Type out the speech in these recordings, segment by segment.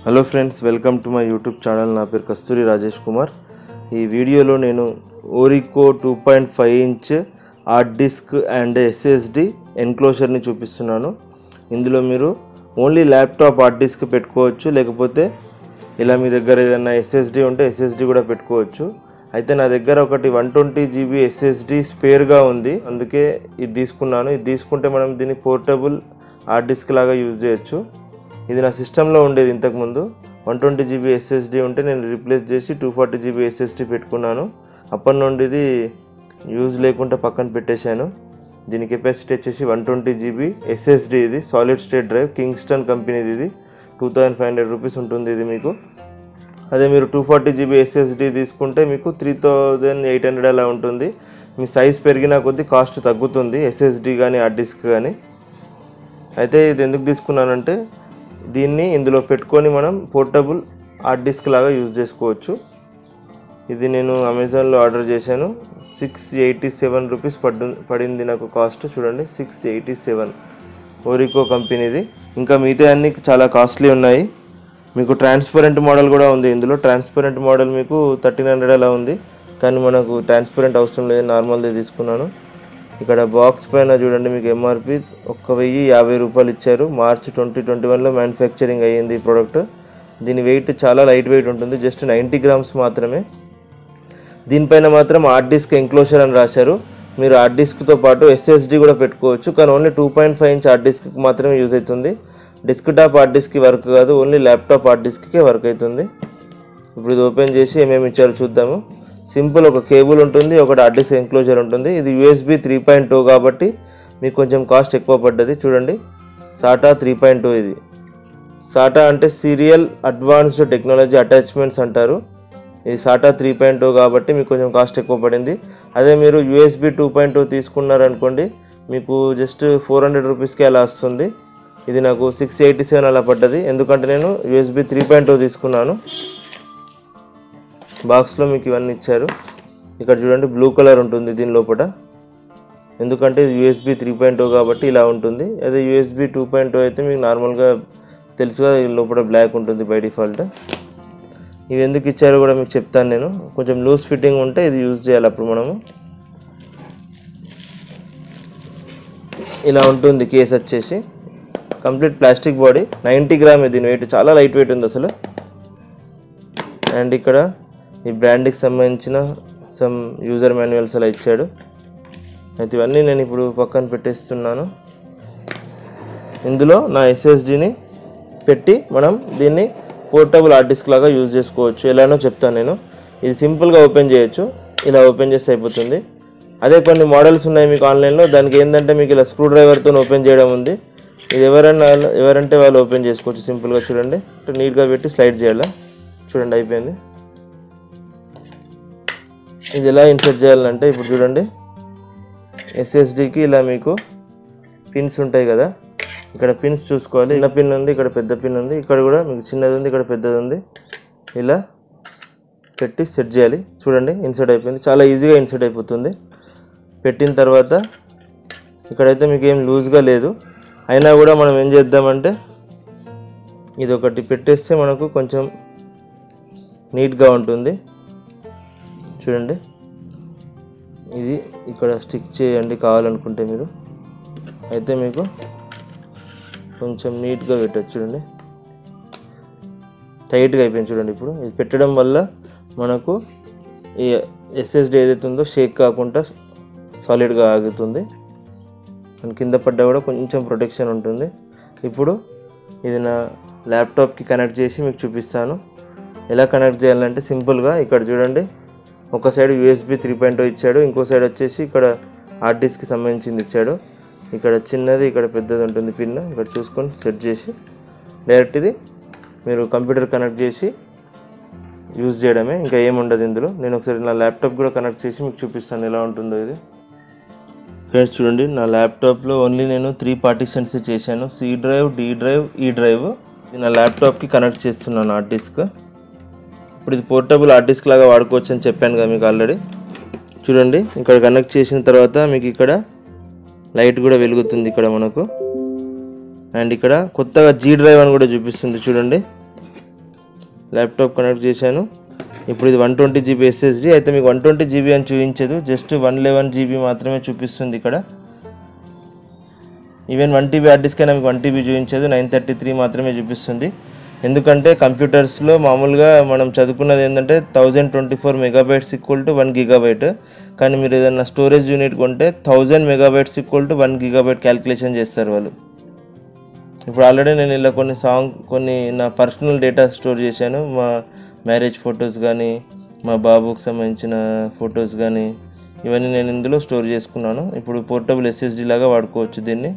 hello friends welcome to my YouTube channel నా పేరు కస్తూరి రాజేష్ కుమార్ ఈ వీడియోలో నేను Orico two point five inch hard disk and SSD ఎన్క్లోజర్ని చూపిస్తున్నాను ఇందులో మీరు ఓన్లీ ల్యాప్టాప్ హార్డ్ డిస్క్ పెట్టుకోవచ్చు లేకపోతే ఇలా మీ దగ్గర ఏదైనా ఎస్ఎస్డి ఉంటే ఎస్ఎస్డి కూడా పెట్టుకోవచ్చు అయితే నా దగ్గర ఒకటి వన్ ట్వంటీ జీబీ ఎస్ఎస్డి స్పేర్గా ఉంది అందుకే ఇది తీసుకున్నాను ఇది తీసుకుంటే మనం దీన్ని పోర్టబుల్ హార్డ్ డిస్క్ లాగా యూజ్ చేయొచ్చు ఇది నా సిస్టంలో ఉండేది ఇంతకుముందు వన్ ట్వంటీ జీబీ ఎస్ఎస్డి ఉంటే నేను రీప్లేస్ చేసి టూ ఫార్టీ జీబీ ఎస్ఎస్డి పెట్టుకున్నాను అప్పటి నుండి ఇది యూజ్ లేకుండా పక్కన పెట్టేశాను దీని కెపాసిటీ వచ్చేసి వన్ ట్వంటీ జీబీ ఎస్ఎస్డి ఇది సాలిడ్ స్టేట్ డ్రైవ్ కింగ్స్టన్ కంపెనీది ఇది two thousand five hundred rupees ఉంటుంది ఇది మీకు అదే మీరు టూ ఫార్టీ జీబీ ఎస్ఎస్డి తీసుకుంటే మీకు త్రీ థౌజండ్ ఎయిట్ హండ్రెడ్ అలా ఉంటుంది మీ సైజ్ పెరిగిన కొద్దీ కాస్ట్ తగ్గుతుంది ఎస్ఎస్డి కానీ హార్డ్ డిస్క్ కానీ అయితే ఇది ఎందుకు తీసుకున్నానంటే దీన్ని ఇందులో పెట్టుకొని మనం పోర్టబుల్ హార్డ్ డిస్క్ లాగా యూజ్ చేసుకోవచ్చు ఇది నేను అమెజాన్లో ఆర్డర్ చేశాను సిక్స్ ఎయిటీ సెవెన్ రూపీస్ పడ్డు పడింది నాకు కాస్ట్ చూడండి సిక్స్ ఎయిటీ సెవెన్ ఓరికో కంపెనీది ఇంకా మిగతా అన్ని చాలా కాస్ట్లీ ఉన్నాయి మీకు ట్రాన్స్పరెంట్ మోడల్ కూడా ఉంది ఇందులో ట్రాన్స్పరెంట్ మోడల్ మీకు థర్టీన్ హండ్రెడ్ అలా ఉంది కానీ మనకు ట్రాన్స్పరెంట్ అవసరం లేదు నార్మల్ది తీసుకున్నాను ఇక్కడ బాక్స్ పైన చూడండి మీకు ఎంఆర్పి ఒక్క వెయ్యి యాభై రూపాయలు ఇచ్చారు మార్చ్ ట్వంటీ ట్వంటీ వన్లో మ్యానుఫ్యాక్చరింగ్ అయ్యింది ఈ ప్రోడక్ట్ దీని వెయిట్ చాలా లైట్ వెయిట్ ఉంటుంది జస్ట్ నైంటీ గ్రామ్స్ మాత్రమే దీనిపైన మాత్రం హార్డ్ డిస్క్ ఎంక్లోజర్ అని రాశారు మీరు హార్డ్ డిస్క్తో పాటు ఎస్ఎస్డి కూడా పెట్టుకోవచ్చు కానీ only two point five inch hard డిస్క్కి మాత్రమే యూజ్ అవుతుంది డెస్క్ టాప్ హార్డ్ డిస్క్కి వర్క్ కాదు ఓన్లీ ల్యాప్టాప్ హార్డ్ డిస్క్కే వర్క్ అవుతుంది ఇప్పుడు ఇది ఓపెన్ చేసి ఏమేమి ఇచ్చారో చూద్దాము సింపుల్ ఒక కేబుల్ ఉంటుంది ఒకటి హార్డ్ డిస్క్ ఎంక్లోజర్ ఉంటుంది ఇది యూఎస్బి త్రీ పాయింట్ టూ కాబట్టి మీకు కొంచెం కాస్ట్ ఎక్కువ పడ్డది చూడండి సాటా త్రీ పాయింట్ టూ ఇది సాటా అంటే సీరియల్ అడ్వాన్స్డ్ టెక్నాలజీ అటాచ్మెంట్స్ అంటారు ఇది సాటా త్రీ పాయింట్ టూ కాబట్టి మీకు కొంచెం కాస్ట్ ఎక్కువ పడింది అదే మీరు యూఎస్బి టూ పాయింట్ టూ తీసుకున్నారనుకోండి మీకు జస్ట్ ఫోర్ హండ్రెడ్ రూపీస్కి అలా వస్తుంది ఇది నాకు సిక్స్ ఎయిటీ సెవెన్ అలా పడ్డది ఎందుకంటే నేను యూఎస్బి త్రీ పాయింట్ టూ తీసుకున్నాను బాక్స్లో మీకు ఇవన్నీ ఇచ్చారు ఇక్కడ చూడండి బ్లూ కలర్ ఉంటుంది దీని లోపల ఎందుకంటే యూఎస్బి త్రీ పాయింట్ కాబట్టి ఇలా ఉంటుంది అదే యూఎస్బి టూ పాయింట్ అయితే మీకు నార్మల్గా తెలుసుగా ఈ లోపల బ్లాక్ ఉంటుంది బై డిఫాల్ట్ ఇవి ఎందుకు ఇచ్చారో కూడా మీకు చెప్తాను నేను కొంచెం లూజ్ ఫిట్టింగ్ ఉంటే ఇది యూజ్ చేయాలి అప్పుడు మనము ఇలా ఉంటుంది కేస్ వచ్చేసి complete plastic body ninety gram దీని వెయిట్ చాలా లైట్ వెయిట్ ఉంది అసలు అండ్ ఇక్కడ ఈ బ్రాండ్కి సంబంధించిన సమ్ యూజర్ మాన్యువల్స్ అలా ఇచ్చాడు అయితే ఇవన్నీ నేను ఇప్పుడు పక్కన పెట్టేస్తున్నాను ఇందులో నా ఎస్ఎస్డిని పెట్టి మనం దీన్ని పోర్టబుల్ హార్డ్ డిస్క్ లాగా యూజ్ చేసుకోవచ్చు ఎలానో చెప్తాను నేను ఇది సింపుల్గా ఓపెన్ చేయొచ్చు ఇలా ఓపెన్ చేస్తే అయిపోతుంది అదే కొన్ని మోడల్స్ ఉన్నాయి మీకు ఆన్లైన్లో దానికి ఏంటంటే మీకు ఇలా స్క్రూ డ్రైవర్తో ఓపెన్ చేయడం ఉంది ఇది ఎవరైనా ఎవరంటే వాళ్ళు ఓపెన్ చేసుకోవచ్చు సింపుల్గా చూడండి నీట్గా పెట్టి స్లైడ్ చేయాలి చూడండి అయిపోయింది ఇది ఎలా ఇన్సర్ట్ చేయాలంటే ఇప్పుడు చూడండి ఎస్ఎస్డికి ఇలా మీకు పిన్స్ ఉంటాయి కదా ఇక్కడ పిన్స్ చూసుకోవాలి చిన్న పిన్ ఉంది ఇక్కడ పెద్ద పిన్ ఉంది ఇక్కడ కూడా మీకు చిన్నది ఉంది ఇక్కడ పెద్దది ఉంది ఇలా పెట్టి సెట్ చేయాలి చూడండి ఇన్సర్ట్ అయిపోయింది చాలా ఈజీగా ఇన్సర్ట్ అయిపోతుంది పెట్టిన తర్వాత ఇక్కడైతే మీకు ఏం లూజ్గా లేదు అయినా కూడా మనం ఏం చేద్దామంటే ఇది ఒకటి పెట్టేస్తే మనకు కొంచెం నీట్గా ఉంటుంది చూడండి ఇది ఇక్కడ స్టిక్ చేయండి కావాలనుకుంటే మీరు అయితే మీకు కొంచెం నీట్గా పెట్టచ్చు చూడండి టైట్గా అయిపోయింది చూడండి ఇప్పుడు ఇది పెట్టడం వల్ల మనకు ఈ ఎస్ఎస్డి ఏదైతే ఉందో షేక్ కాకుండా సాలిడ్గా ఆగుతుంది అండ్ కింద పడ్డా కూడా కొంచెం ప్రొటెక్షన్ ఉంటుంది ఇప్పుడు ఇది నా ల్యాప్టాప్కి కనెక్ట్ చేసి మీకు చూపిస్తాను ఎలా కనెక్ట్ చేయాలంటే సింపుల్గా ఇక్కడ చూడండి ఒక సైడ్ యూఎస్బి త్రీ పాయింట్ ఇచ్చాడు ఇంకో సైడ్ వచ్చేసి ఇక్కడ హార్డ్ డిస్క్కి సంబంధించింది ఇచ్చాడు ఇక్కడ చిన్నది ఇక్కడ పెద్దది ఉంటుంది పిన్ ఇక్కడ చూసుకొని సెట్ చేసి డైరెక్ట్ ఇది మీరు కంప్యూటర్ కనెక్ట్ చేసి యూజ్ చేయడమే ఇంకా ఏముండదు ఇందులో నేను ఒకసారి నా ల్యాప్టాప్ కూడా కనెక్ట్ చేసి మీకు చూపిస్తాను ఎలా ఉంటుందో ఇది ఫ్రెండ్స్ చూడండి నా ల్యాప్టాప్లో ఓన్లీ నేను త్రీ పార్టిషన్స్ చేశాను C drive D drive E drive ఇది నా ల్యాప్టాప్కి కనెక్ట్ చేస్తున్నాను హార్డ్ డిస్క్ ఇప్పుడు ఇది పోర్టబుల్ హార్డ్ డిస్క్ లాగా వాడుకోవచ్చు అని చెప్పాను కదా మీకు ఆల్రెడీ చూడండి ఇక్కడ కనెక్ట్ చేసిన తర్వాత మీకు ఇక్కడ లైట్ కూడా వెలుగుతుంది ఇక్కడ మనకు అండ్ ఇక్కడ కొత్తగా జీ డ్రైవ్ అని కూడా చూపిస్తుంది చూడండి ల్యాప్టాప్ కనెక్ట్ చేశాను ఇప్పుడు ఇది వన్ ట్వంటీ జీబీ ఎస్ఎస్డి అయితే మీకు వన్ ట్వంటీ జీబీ అని చూపించదు జస్ట్ వన్ లెవెన్ జీబీ మాత్రమే చూపిస్తుంది ఇక్కడ even one TB hard disk అయినా మీకు వన్ టీబీ చూపించదు నైన్ థర్టీ త్రీ మాత్రమే చూపిస్తుంది ఎందుకంటే కంప్యూటర్స్లో మామూలుగా మనం చదువుకున్నది ఏంటంటే thousand twenty four megabytes equal to one gigabyte కానీ మీరు ఏదైనా స్టోరేజ్ యూనిట్ కొంటే thousand megabytes equal to one gigabyte calculation చేస్తారు వాళ్ళు ఇప్పుడు ఆల్రెడీ నేను ఇలా కొన్ని సాంగ్ కొన్ని నా పర్సనల్ డేటా స్టోర్ చేశాను మా మ్యారేజ్ ఫొటోస్ కానీ మా బాబుకి సంబంధించిన ఫొటోస్ కానీ ఇవన్నీ నేను ఇందులో స్టోర్ చేసుకున్నాను ఇప్పుడు పోర్టబుల్ ఎస్ఎస్డి లాగా వాడుకోవచ్చు దీన్ని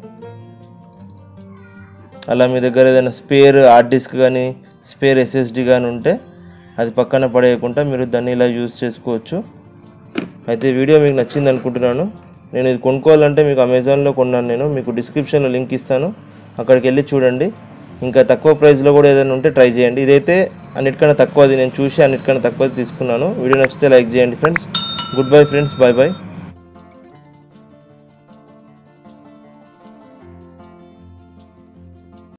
అలా మీ దగ్గర ఏదైనా స్పేర్ హార్డ్ డిస్క్ కానీ స్పేర్ ఎస్ఎస్డి కానీ ఉంటే అది పక్కన పడేయకుండా మీరు దాన్ని ఇలా యూజ్ చేసుకోవచ్చు అయితే ఈ వీడియో మీకు నచ్చింది అనుకుంటున్నాను నేను ఇది కొనుక్కోవాలంటే మీకు అమెజాన్లో కొన్నాను నేను మీకు డిస్క్రిప్షన్లో లింక్ ఇస్తాను అక్కడికి వెళ్ళి చూడండి ఇంకా తక్కువ ప్రైస్లో కూడా ఏదైనా ఉంటే ట్రై చేయండి ఇదైతే అన్నిటికన్నా తక్కువది నేను చూసి అన్నిటికన్నా తక్కువది తీసుకున్నాను వీడియో నచ్చితే లైక్ చేయండి friends good bye friends bye bye